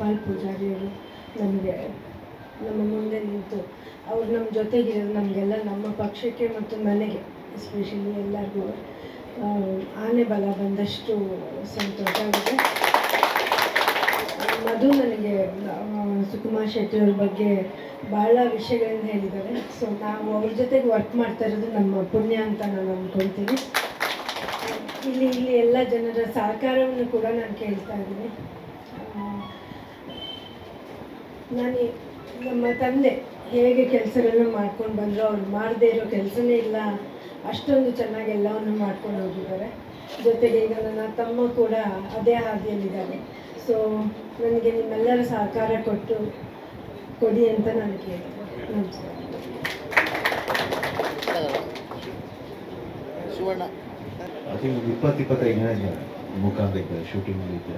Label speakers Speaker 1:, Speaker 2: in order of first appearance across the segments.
Speaker 1: ಗೋಪಾಲ್ ಪೂಜಾರಿಯವರು ನಮಗೆ ನಮ್ಮ ಮುಂದೆ ನಿಂತು ಅವ್ರು ನಮ್ಮ ಜೊತೆಗಿರೋದು ನಮಗೆಲ್ಲ ನಮ್ಮ ಪಕ್ಷಕ್ಕೆ ಮತ್ತು ನನಗೆ ಎಸ್ಪೆಷಲಿ ಎಲ್ಲರಿಗೂ ಆ, ಆನೆ ಬಲ ಬಂದಷ್ಟು ಸಂತೋಷ ಆಗಿದೆ ಮಧು ನನಗೆ ಆ, ಸುಕುಮಾರ್ ಶೆಟ್ಟಿ ಅವ್ರ ಬಗ್ಗೆ ಭಾಳ ವಿಷಯಗಳನ್ನ ಹೇಳಿದ್ದಾರೆ ಸೊ ನಾವು ಅವ್ರ ಜೊತೆಗೆ ವರ್ಕ್ ಮಾಡ್ತಾ ಇರೋದು ನಮ್ಮ ಪುಣ್ಯ ಅಂತ ನಾನು ಅಂದ್ಕೊಳ್ತೀನಿ ಇಲ್ಲಿ ಇಲ್ಲಿ ಎಲ್ಲ ಜನರ ಸಹಕಾರವನ್ನು ಕೂಡ ನಾನು ಕೇಳ್ತಾ ಇದ್ದೀನಿ ಆ, ನಾನು ಈ- ನಮ್ಮ ತಂದೆ ಹೇಗೆ ಕೆಲಸಗಳನ್ನ ಮಾಡ್ಕೊಂಡು ಬಂದರು ಅವ್ರು ಮಾಡದೇ ಇರೋ ಕೆಲಸನೇ ಇಲ್ಲ ಅಷ್ಟೊಂದು ಚೆನ್ನಾಗಿ ಎಲ್ಲವನ್ನು ಮಾಡ್ಕೊಂಡು ಹೋಗಿದ್ದಾರೆ ಜೊತೆಗೆ ಈಗ ನನ್ನ ತಮ್ಮ ಕೂಡ ಅದೇ ಹಾದಿಯಲ್ಲಿದ್ದಾರೆ ಸೊ ನನಗೆ ನಿಮ್ಮೆಲ್ಲರ ಸಹಕಾರ ಕೊಟ್ಟು ಕೊಡಿ ಅಂತ ನಾನು ಕೇಳ್ತೀನಿ ನಮಸ್ಕಾರ
Speaker 2: ಸುವರ್ಣ
Speaker 3: ಐ ಥಿಂಕ್ ಒಂದು ಇಪ್ಪತ್ತು ಇಪ್ಪತ್ತೈದು ಜನ ಮುಖಾಂತರ ಶೂಟಿಂಗ್ ಇದೆ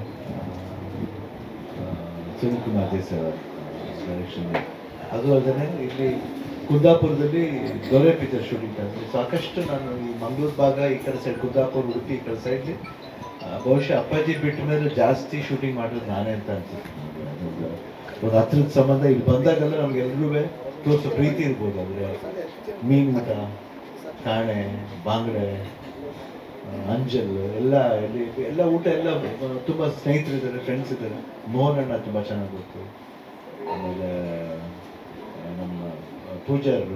Speaker 3: ಸುನಿಲ್ ಕುಮಾರ್ ದೇಸಾಯಿ ಡೈರೆಕ್ಷನ್ ಅದು ಅಲ್ಲದೆ ಇಲ್ಲಿ ಕುಂದಾಪುರದಲ್ಲಿ ದೊರೆ ಪಿಕ್ಚರ್ ಶೂಟಿಂಗ್ ಮಾಡಿದ್ವಿ ಸಾಕಷ್ಟು ನಾನು ಈ ಮಂಗಳೂರು ಭಾಗ ಈ ಕಡೆ ಸೈಡ್ ಕುಂದಾಪುರ ಉಡುಪಿ ಈ ಕಡೆ ಸೈಡ್ಲಿ ಬಹುಶಃ ಅಪ್ಪಾಜಿ ಬಿಟ್ಟ ಮೇಲೆ ಜಾಸ್ತಿ ಶೂಟಿಂಗ್ ಮಾಡೋದು ನಾನೇ ಅಂತ ಅನ್ಸುತ್ತೆ ನನಗೆ. ಅದೊಂದು ಒಂದು ಹತ್ರದ ಸಂಬಂಧ ಇಲ್ಲಿ ಬಂದಾಗೆಲ್ಲ ನಮ್ಗೆ ಎಲ್ರಿಗೂ ತೋರಿಸೋ ಪ್ರೀತಿ ಇರ್ಬೋದು ಅಂದರೆ ಮೀನು ಊಟ ಕಾಣೆ ಬಾಂಗ್ಡೆ ಆ, ಅಂಜಲ್ ಎಲ್ಲ ಇಲ್ಲಿ ಎಲ್ಲ ಊಟ ಎಲ್ಲ ಆ, ತುಂಬಾ ಸ್ನೇಹಿತರಿದ್ದಾರೆ ಫ್ರೆಂಡ್ಸ್ ಇದ್ದಾರೆ ಮೋಹನ್ ಅಣ್ಣ ತುಂಬ ಚೆನ್ನಾಗಿ ಗೊತ್ತು ಆಮೇಲೆ ಆ, ನಮ್ಮ ಆ, ಪೂಜಾರರು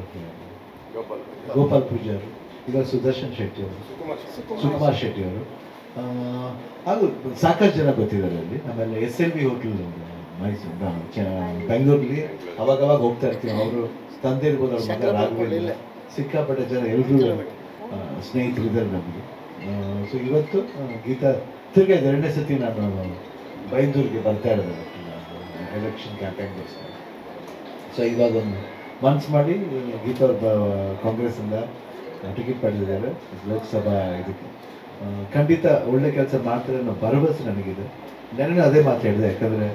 Speaker 3: ಗೋಪಾಲ್ ಪೂಜಾರು ಈಗ ಸುದರ್ಶನ್ ಶೆಟ್ಟಿ ಅವರು ಸುಕುಮಾರ್ ಶೆಟ್ಟಿ ಅವರು ಆ, ಹಾಗೂ ಸಾಕಷ್ಟು ಜನ ಗೊತ್ತಿದ್ದಾರೆ ಅಲ್ಲಿ ಆಮೇಲೆ S L B hotel Mysuru ನಾನು ಚ- ಬೆಂಗಳೂರಲ್ಲಿ ಅವಾಗ ಅವಾಗ ಹೋಗ್ತಾ ಇರ್ತೀವಿ ಅವರು ತಂದೆ ಇರ್ಬೋದು ಅವ್ರ ಮಗ ರಾಘವೇಂದ್ರ ಸಿಕ್ಕಾಪಟ್ಟೆ ಜನ ಎಲ್ಲರೂ ಸ್ನೇಹಿತರಿದ್ದಾರೆ ನಮಗೆ ಸೊ ಇವತ್ತು ಆ, ಗೀತಾ ತಿರ್ಗಿ ಅದು ಎರಡನೇ ಸತಿ ನಾನು ಬೈಂದೂರಿಗೆ ಬರ್ತಾ ಇರೋದು ಎಲೆಕ್ಷನ್ ಕ್ಯಾಂಪೇನ್ಗೋಸ್ಕರ ಸೊ ಇವಾಗ ಒಂದು ಮನ್ಸು ಮಾಡಿ ಗೀತಾ ಅವ್ರ ಬ- ಕಾಂಗ್ರೆಸ್ಸಿಂದ ಟಿಕೆಟ್ ಪಡೆದಿದ್ದಾರೆ ಲೋಕಸಭಾ ಇದಕ್ಕೆ ಆ, ಖಂಡಿತ ಒಳ್ಳೆ ಕೆಲಸ ಮಾಡ್ತಾರೆ ಅನ್ನೋ ಭರವಸೆ ನನಗಿದೆ ನೆನ್ನೆ ಅದೇ ಮಾತು ಹೇಳಿದೆ ಯಾಕಂದರೆ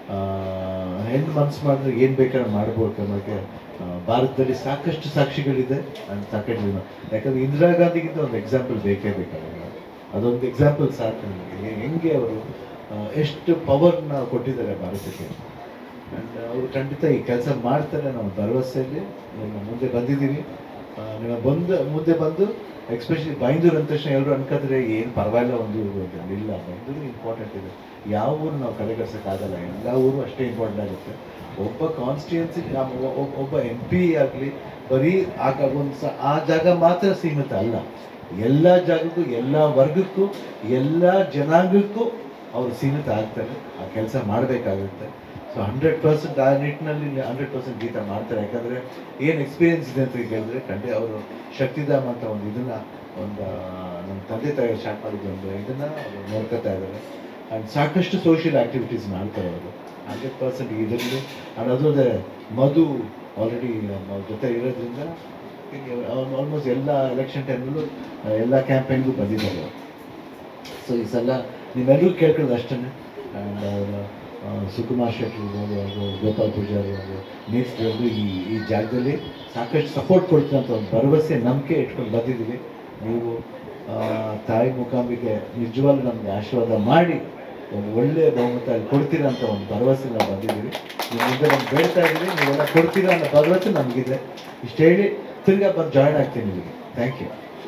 Speaker 3: ಹೆಣ್ಣು ಮನ್ಸು ಮಾಡಿದ್ರೆ ಏನು ಬೇಕಾದ್ರೆ ಮಾಡ್ಬೋದು ಅನ್ನೋಕ್ಕೆ ಆ, ಭಾರತದಲ್ಲಿ ಸಾಕಷ್ಟು ಸಾಕ್ಷಿಗಳಿದೆ and ಸಾಕಷ್ಟು ಜನ ಯಾಕಂದ್ರೆ ಇಂದಿರಾ ಗಾಂಧಿಗಿಂತ ಒಂದು ಎಕ್ಸಾಂಪಲ್ ಬೇಕೇ ಬೇಕಾಗಿಲ್ಲ ಅದೊಂದು ಎಕ್ಸಾಂಪಲ್ ಸಾಕು ನನಗೆ ಹೆಂಗೆ ಅವರು ಎಷ್ಟು ಪವರ್ನ ಕೊಟ್ಟಿದ್ದಾರೆ ಭಾರತಕ್ಕೆ ಆ್ಯಂಡ್ ಅವರು ಖಂಡಿತ ಈ ಕೆಲಸ ಮಾಡ್ತಾರೆ ನಾವು ಭರವಸೆಯಲ್ಲಿ ನಿಮ್ಮ ಮುಂದೆ ಬಂದಿದ್ದೀವಿ ಆ, ನೀವು ಬಂದು ಮುಂದೆ ಬಂದು ಎಕ್ಸ್ಪೆಷಲಿ ಬೈಂದೂರು ಅಂದ ತಕ್ಷಣ ಎಲ್ಲರೂ ಅನ್ಕೋತಾರೆ ಏನು ಪರವಾಗಿಲ್ಲ ಒಂದು ಊರು ಅಂತ ಇಲ್ಲ ಬೈಂದೂರು ಇಂಪಾರ್ಟೆಂಟ್ ಇದೆ ಯಾವ ಊರು ನಾವು ಕಡೆಗಣಿಸೋಕ್ಕಾಗಲ್ಲ ಎಲ್ಲ ಊರು ಅಷ್ಟೇ ಇಂಪಾರ್ಟೆಂಟ್ ಆಗುತ್ತೆ ಒಬ್ಬ ಕಾನ್ಸ್ಟಿಟ್ಯೂನ್ಸಿ ಒಬ್ಬ ಎಂ ಪಿ ಆಗಲಿ ಬರೀ ಆಗ ಒಂದು ಸ ಆ ಜಾಗ ಮಾತ್ರ ಸೀಮಿತ ಅಲ್ಲ ಎಲ್ಲ ಜಾಗಕ್ಕೂ ಎಲ್ಲ ವರ್ಗಕ್ಕೂ ಎಲ್ಲ ಜನಾಂಗಕ್ಕೂ ಅವರು ಸೀಮಿತ ಆಗ್ತಾರೆ ಆ ಕೆಲಸ ಮಾಡಬೇಕಾಗುತ್ತೆ ಸೊ ಹಂಡ್ರೆಡ್ ಪರ್ಸೆಂಟ್ ಆ ನಿಟ್ಟಿನಲ್ಲಿ ಹಂಡ್ರೆಡ್ ಪರ್ಸೆಂಟ್ ಗೀತ ಮಾಡ್ತಾರೆ ಯಾಕಂದರೆ ಏನು ಎಕ್ಸ್ಪೀರಿಯನ್ಸ್ ಇದೆ ಅಂತ ಹೇಳಿದ್ರೆ ಖಂಡಿತ ಅವರು ಶಕ್ತಿಧಾಮ ಅಂತ ಒಂದು ಇದನ್ನ ಒಂದು ನಮ್ಮ ತಂದೆ ತಾಯಿ ಸ್ಟಾರ್ಟ್ ಮಾಡಿದ ಒಂದು ಇದನ್ನ ಅವರು ನೋಡ್ಕೊತಾ ಇದ್ದಾರೆ ಆ್ಯಂಡ್ ಸಾಕಷ್ಟು ಸೋಷಿಯಲ್ ಆ್ಯಕ್ಟಿವಿಟೀಸ್ ಮಾಡ್ತಾರೆ ಅವರು ಹಂಡ್ರೆಡ್ ಪರ್ಸೆಂಟ್ ಇದರಲ್ಲಿ ಆ್ಯಂಡ್ ಅದಲ್ಲದೆ ಮಧು ಆಲ್ರೆಡಿ ನಮ್ಮ ಜೊತೆ ಇರೋದ್ರಿಂದ ಆಲ್ಮೋಸ್ಟ್ ಎಲ್ಲ ಎಲೆಕ್ಷನ್ ಟೈಮಲ್ಲೂ ಎಲ್ಲ ಕ್ಯಾಂಪೇನ್ಗೂ ಬಂದಿದ್ದಾರೆ ಅವರು ಸೊ ಈ ಸಲ ನೀವೆಲ್ಲರೂ ಕೇಳ್ಕೊಳ್ಳೋದು ಅಷ್ಟೇ ಆ್ಯಂಡ್ ಸುಕುಮಾರ್ ಶೆಟ್ಟಿ ಇರ್ಬೋದು ಹಾಗೂ ಗೋಪಾಲ್ ಪೂಜಾರಿ ಹಾಗೂ ನೇತೃತ್ವದ್ದು ಈ ಈ ಜಾಗದಲ್ಲಿ ಸಾಕಷ್ಟು ಸಪೋರ್ಟ್ ಕೊಡ್ತೀರ ಅಂತ ಒಂದು ಭರವಸೆ ನಂಬಿಕೆ ಇಟ್ಕೊಂಡು ಬಂದಿದ್ದೀವಿ ನೀವು ಆ, ತಾಯಿ ಮುಖಾಂಬಿಕೆ ನಿಜವಾಗ್ಲೂ ನಮಗೆ ಆಶೀರ್ವಾದ ಮಾಡಿ ಒಂದು ಒಳ್ಳೆಯ ಬಹುಮತ ಅಲ್ಲಿ ಕೊಡ್ತೀರಾ ಅಂತ ಒಂದು ಭರವಸೆ ನಾವು ಬಂದಿದ್ದೀವಿ ನೀವು ಮುಂದೆ ನಮ್ಗೆ ಬೇಡ್ತಾ ಇದ್ದೀವಿ ನೀವೆಲ್ಲ ಕೊಡ್ತೀರಾ ಅನ್ನೋ ಭರವಸೆ ನಮಗಿದೆ ಇಷ್ಟು ಹೇಳಿ ತಿರ್ಗಾ ಬಂದು ಜಾಯ್ನ್ ಆಗ್ತೀನಿ ನಿಮಗೆ thank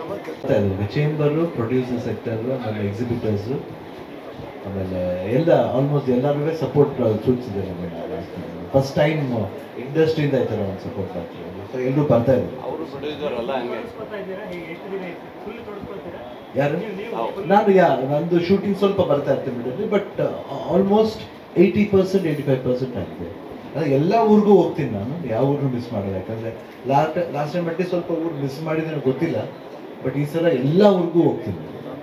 Speaker 3: you chamber producer sector ಆಮೇಲೆ ಎಕ್ಸಿಬಿಟರ್ಸು ಆಮೇಲೆ ಎಲ್ಲ ಆಲ್ಮೋಸ್ಟ್ ಎಲ್ಲರಿಗೂ ಸಪೋರ್ಟ್ ಸೂಚಿಸಿದ್ದಾರೆ ಫಸ್ಟ್ ಟೈಮ್ ಇಂಡಸ್ಟ್ರಿಯಿಂದ ಈ ಥರ ಒಂದು ಸಪೋರ್ಟ್ ಮಾಡ್ತಿದ್ದಾರೆ ಸೊ ಎಲ್ಲರೂ ಬರ್ತಾ ಇದ್ದಾರೆ
Speaker 2: ಅವರು ಪ್ರೊಡ್ಯೂಸರ್ ಅಲ್ಲ ಹಂಗೆ
Speaker 3: ಯಾರು ನಾನು ಯಾ ನಂದು ಶೂಟಿಂಗ್ ಸ್ವಲ್ಪ ಬರ್ತಾ ಇರ್ತೀನಿ but almost eighty percent eighty five percent ಆಗಿದೆ ಅಂದ್ರೆ ಎಲ್ಲ ಊರಿಗೂ ಹೋಗ್ತೀನಿ ನಾನು ಯಾವ ಊರಿಗೂ ಮಿಸ್ ಮಾಡಲ್ಲ ಯಾಕಂದ್ರೆ ಲಾಸ್ಟ್ ಲಾಸ್ಟ್ ಟೈಮ್ ಮಟ್ಟಿಗೆ ಸ್ವಲ್ಪ ಊರು ಮಿಸ್ ಮಾಡಿದ್ರೆ ಗೊತ್ತಿಲ್ಲ ಬಟ್ ಈ ಸಲ ಎಲ್ಲ ಊರಿಗೂ ಹೋಗ್ತೀನಿ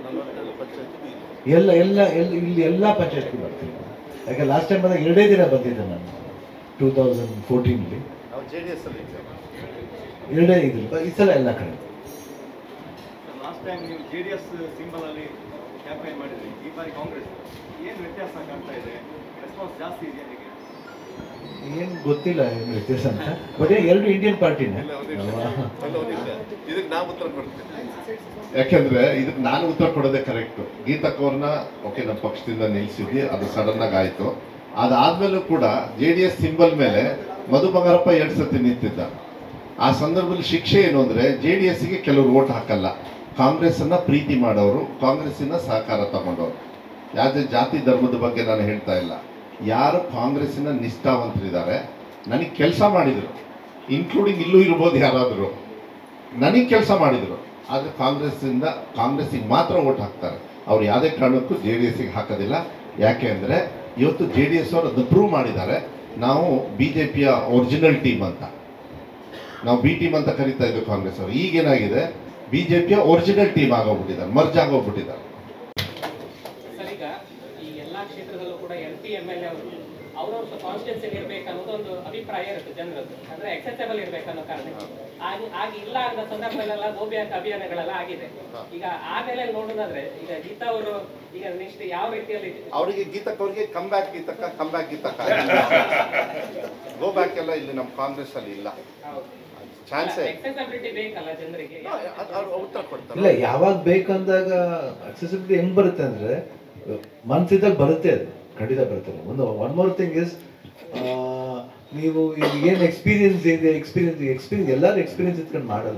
Speaker 3: ಎಲ್ಲ ಎಲ್ಲ ಎಲ್ಲ ಇಲ್ಲಿ ಎಲ್ಲ ಪಂಚಾಯತ್ಗೂ ಬರ್ತೀನಿ ನಾನು. ಯಾಕೆ ಲಾಸ್ಟ್ ಟೈಮ್ ಬಂದಾಗ ಎರಡೇ ದಿನ ಬಂದಿದ್ದೆ ನಾನು ಟೂ ತೌಸಂಡ್ ಫೋರ್ಟೀನ್ಲಿ
Speaker 2: ಜೆ ಡಿ ಎಸ್ ಅಲ್ಲಿ
Speaker 3: ಎರಡೇ ಇದ್ರು ಈ ಸಲ ಎಲ್ಲ ಕಡೆ
Speaker 4: ಲಾಸ್ಟ್ ಟೈಮ್ ನೀವು ಜೆ ಡಿ ಎಸ್ ಸಿಂಬಲ್ ಅಲ್ಲಿ ಕ್ಯಾಂಪೇನ್ ಮಾಡಿದ್ರಿ ಈ ಬಾರಿ ಕಾಂಗ್ರೆಸ್ ಏನು ವ್ಯತ್ಯಾಸ ಕಾಣ್ತಾ ಇದೆ ರೆಸ್ಪಾನ್ಸ್ ಜಾಸ್ತಿ ಇದೆಯಾ ಹೇಗೆ
Speaker 3: ಏನು ಗೊತ್ತಿಲ್ಲ ಏನು ವ್ಯತ್ಯಾಸ ಅಂತ ಬಟ್ ಎರಡು ಇಂಡಿಯನ್ ಪಾರ್ಟಿನೇ
Speaker 2: ಇದಕ್ಕೆ ನಾವು ಉತ್ತರ ಕೊಡ್ತೀವಿ
Speaker 5: ಯಾಕೆಂದ್ರೆ ಇದಕ್ಕೆ ನಾನು ಉತ್ತರ ಕೊಡೋದೇ ಕರೆಕ್ಟ್ ಗೀತಕ್ಕವ್ರನ್ನ ಓಕೆ ನಮ್ಮ ಪಕ್ಷದಿಂದ ನಿಲ್ಸಿದ್ವಿ ಅದು ಸಡನ್ ಆಗಿ ಆಯ್ತು ಅದಾದ್ಮೇಲೂ ಕೂಡ ಜೆ ಡಿ ಎಸ್ ಸಿಂಬಲ್ ಮೇಲೆ ಮಧು ಬಂಗಾರಪ್ಪ ಎರಡು ಸತಿ ನಿಂತಿದ್ದ ಆ ಸಂದರ್ಭದಲ್ಲಿ ಶಿಕ್ಷೆ ಏನು ಅಂದರೆ ಜೆ ಡಿ ಎಸ್ಗೆ ಕೆಲವರು ಓಟ್ ಹಾಕಲ್ಲ ಕಾಂಗ್ರೆಸ್ಸನ್ನು ಪ್ರೀತಿ ಮಾಡೋರು ಕಾಂಗ್ರೆಸ್ಸಿನ ಸಹಕಾರ ತಗೊಂಡವರು ಯಾವುದೇ ಜಾತಿ ಧರ್ಮದ ಬಗ್ಗೆ ನಾನು ಹೇಳ್ತಾ ಇಲ್ಲ ಯಾರು ಕಾಂಗ್ರೆಸ್ಸಿನ ನಿಷ್ಠಾವಂತರಿದ್ದಾರೆ ನನಗೆ ಕೆಲಸ ಮಾಡಿದರು ಇನ್ಕ್ಲೂಡಿಂಗ್ ಇಲ್ಲೂ ಇರ್ಬೋದು ಯಾರಾದರೂ ನನಗೆ ಕೆಲಸ ಮಾಡಿದರು ಆದರೆ ಕಾಂಗ್ರೆಸ್ಸಿಂದ ಕಾಂಗ್ರೆಸ್ಸಿಗೆ ಮಾತ್ರ ಓಟ್ ಹಾಕ್ತಾರೆ ಅವ್ರು ಯಾವುದೇ ಕಾರಣಕ್ಕೂ ಜೆ ಡಿ ಎಸ್ಸಿಗೆ ಹಾಕೋದಿಲ್ಲ ಯಾಕೆ ಅಂದರೆ ಇವತ್ತು ಜೆ ಡಿ ಎಸ್ ಅವರು ಅದನ್ನು ಪ್ರೂವ್ ಮಾಡಿದ್ದಾರೆ ನಾವು ಬಿ ಜೆ ಪಿಯ ಒರಿಜಿನಲ್ ಟೀಮ್ ಅಂತ ನಾವು ಬಿ ಟೀಮ್ ಅಂತ ಕರಿತಾ ಇದ್ವಿ ಕಾಂಗ್ರೆಸ್ ಅವರು ಈಗೇನಾಗಿದೆ ಬಿ ಜೆ ಪಿಯ ಒರಿಜಿನಲ್ ಟೀಮ್ ಆಗೋಗ್ಬಿಟ್ಟಿದ್ದಾರೆ ಮರ್ಜ್ ಆಗೋಗ್ಬಿಟ್ಟಿದ್ದಾರೆ
Speaker 6: ಸರ್ ಈಗ ಈ ಎಲ್ಲಾ ಕ್ಷೇತ್ರದಲ್ಲೂ ಕೂಡ M P M L A ಅವರು ಅವ್ರವ್ರ ಕಾನ್ಸ್ಟಿಟ್ಯೂನ್ಸಿ ಇರ್ಬೇಕು ಅನ್ನೋದು ಒಂದು ಅಭಿಪ್ರಾಯ ಇರುತ್ತೆ ಜನರದ್ದು ಅಂದ್ರೆ ಎಕ್ಸೆಸಬಲ್ ಇರ್ಬೇಕು ಅನ್ನೋ ಕಾರಣಕ್ಕೆ ಆಗ ಆಗ ಇಲ್ಲ ಅನ್ನೋ ಸಂದರ್ಭದಲ್ಲೆಲ್ಲ ಗೋಬ್ಯಾಕ್ ಅಭಿಯಾನಗಳೆಲ್ಲ ಆಗಿದೆ ಈಗ ಆಮೇಲೆ ನೋಡೋದಾದ್ರೆ ಈಗ ಗೀತಾ ಅವರು ಈಗ ನೆಕ್ಸ್ಟ್ ಯಾವ ರೀತಿಯಲ್ಲಿ
Speaker 5: ಅವರಿಗೆ ಗೀತಕ್ ಅವ್ರಿಗೆ ಕಮ್ ಬ್ಯಾಕ್ ಗೀತಕ್ಕ ಕಮ್ ಬ್ಯಾಕ್ ಗೀತಕ್ಕ ಗೋ ಬ್ಯಾಕ್ ಎಲ್ಲ ಇಲ್ಲಿ ನಮ್ಮ ಕಾಂಗ್ರೆಸ್ ಅಲ್ಲಿ ಇಲ್ಲ ಚಾನ್ಸೇ
Speaker 6: ಎಕ್ಸೆಸಬಿಲಿಟಿ ಬೇಕಲ್ಲ ಜನರಿಗೆ
Speaker 5: ಉತ್ತರ ಕೊಡ್ತಾರೆ
Speaker 3: ಇಲ್ಲ ಯಾವಾಗ ಬೇಕಂದಾಗ ಅಕ್ಸೆಸಿಬಿಲಿಟಿ ಹೆಂಗ್ ಬರುತ್ತೆ ಅಂದ್ರೆ ಮನ್ಸಿದ್ದಾಗ ಬರುತ್ತೆ ಅದು ಖಂಡಿತ ಬರುತ್ತೆ ಒಂದು ಒನ್ ಮೋರ್ ಥಿಂಗ್ ಇಸ್ ನೀವು ಈಗ ಏನು ಎಕ್ಸ್ಪೀರಿಯನ್ಸ್ ಇದೆ ಎಕ್ಸ್ಪೀರಿಯನ್ಸ್ ಎಕ್ಸ್ಪೀರಿಯನ್ಸ್ ಎಲ್ಲರೂ ಎಕ್ಸ್ಪೀರಿಯನ್ಸ್ ಇಟ್ಕೊಂಡು ಮಾಡಲ್ಲ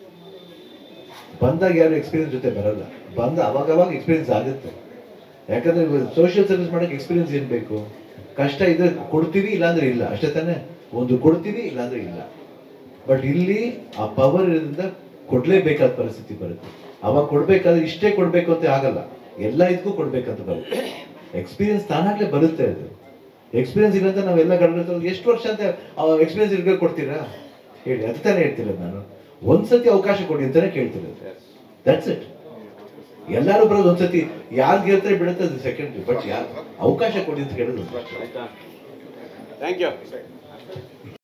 Speaker 3: ಬಂದಾಗ ಯಾರು ಎಕ್ಸ್ಪೀರಿಯನ್ಸ್ ಜೊತೆ ಬರಲ್ಲ ಬಂದ ಅವಾಗ ಅವಾಗ ಎಕ್ಸ್ಪೀರಿಯನ್ಸ್ ಆಗುತ್ತೆ ಯಾಕಂದ್ರೆ ಸೋಷಿಯಲ್ ಸರ್ವಿಸ್ ಮಾಡಕ್ಕೆ ಎಕ್ಸ್ಪೀರಿಯನ್ಸ್ ಏನ್ ಬೇಕು ಕಷ್ಟ ಇದ್ರೆ ಕೊಡ್ತೀವಿ ಇಲ್ಲಾಂದ್ರೆ ಇಲ್ಲ ಅಷ್ಟೇ ತಾನೇ ಒಂದು ಕೊಡ್ತೀವಿ ಇಲ್ಲಾಂದ್ರೆ ಇಲ್ಲ ಬಟ್ ಇಲ್ಲಿ ಆ ಪವರ್ ಇರೋದ್ರಿಂದ ಕೊಡ್ಲೇಬೇಕಾದ ಪರಿಸ್ಥಿತಿ ಬರುತ್ತೆ ಅವಾಗ ಕೊಡ್ಬೇಕಾದ್ರೆ ಇಷ್ಟೇ ಕೊಡ್ಬೇಕು ಅಂತ ಆಗಲ್ಲ ಎಲ್ಲ ಇದಕ್ಕೂ ಕೊಡ್ಬೇಕಂತ ಬರುತ್ತೆ ಎಕ್ಸ್ಪೀರಿಯನ್ಸ್ ತಾನಾಗ್ಲೇ ಬರುತ್ತೆ ಅದು ಎಕ್ಸ್ಪೀರಿಯನ್ಸ್ ಇಲ್ಲಂತ ನಾವೆಲ್ಲ ಗಂಡ ಎಷ್ಟು ವರ್ಷ ಅಂತ ಎಕ್ಸ್ಪೀರಿಯನ್ಸ್ ಇರ್ಬೇಕು ಕೊಡ್ತೀರಾ ಹೇಳಿ ಅದು ತಾನೇ ಹೇಳ್ತಿರೋದು ನಾನು ಒಂದ್ಸತಿ ಅವಕಾಶ ಕೊಡಿ ಅಂತಾನೆ ಕೇಳ್ತಿರೋದು ದಟ್ಸ್ ಇಟ್ ಎಲ್ಲರೂ ಬರೋದು ಒಂದ್ಸತಿ ಯಾರು ಗೆಲ್ತಾರೆ ಬಿಡುತ್ತೆ ಅದು ಸೆಕೆಂಡ್ರಿ ಬಟ್ ಯಾರು ಅವಕಾಶ ಕೊಡಿ ಅಂತ ಕೇಳೋದು
Speaker 2: ಆಯ್ತಾ ಥ್ಯಾಂಕ್ ಯು